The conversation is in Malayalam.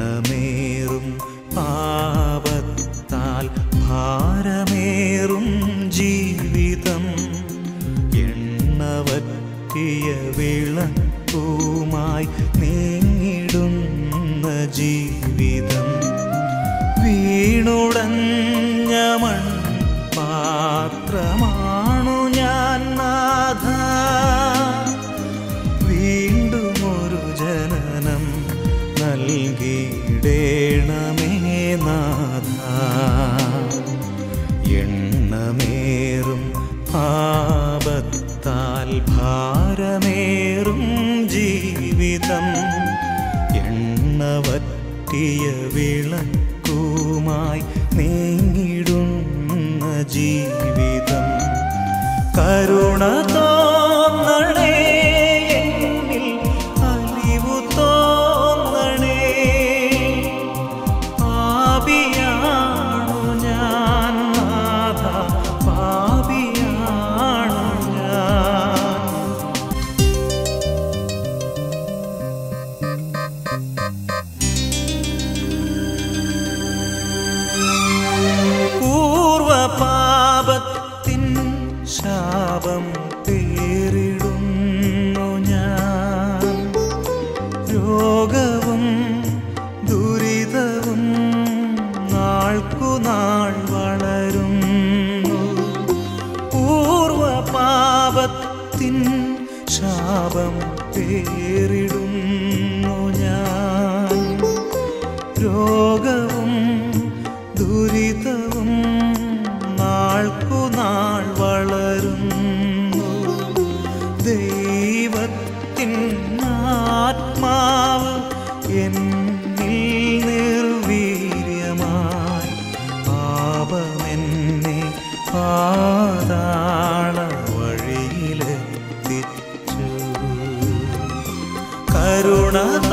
എണ്ണമേറും പാപത്താൽ ഭാരമേറും ജീവിതം എണ്ണവറ്റിയ വിളക്കുമായി നീങ്ങിടുന്ന ജീവിതം വീണുടഞ്ഞ മൺ പാത്രമാണു ഞാൻ നാഥ വീണ്ടും ഒരു ജനനം നൽകിയിടേണമേ നാഥ എണ്ണമേറും പാപത്താൽ ഭാരമേറും ജീവിതം എണ്ണവറ്റിയ വിളക്കുമായി നീങ്ങിടുന്ന ജീവിതം കരുണ തോന്നണേ എന്നിൽ അലിവു തോന്നണേ പാപിയാണു ഞാൻ നാഥ പാപിയാണു ഞാൻ പൂർവപാപത്തിൻ ശാപം പേരിടുന്നു ഞാൻ രോഗവും ദുരിതവും നാൾക്കുനാൾ വളരുന്നു പൂർവപാപത്തിൻ ശാപം പേരിടുന്നു ഞാൻ രോഗവും ദുരിതവും നാൾക്കുനാൾ വളരുന്നു ദൈവത്തിൻ ആത്മാവ് എന്നിൽ നിർവീര്യമായി പാപമെന്നെ പാതാള വഴിയിലെത്തിച്ചു കരുണ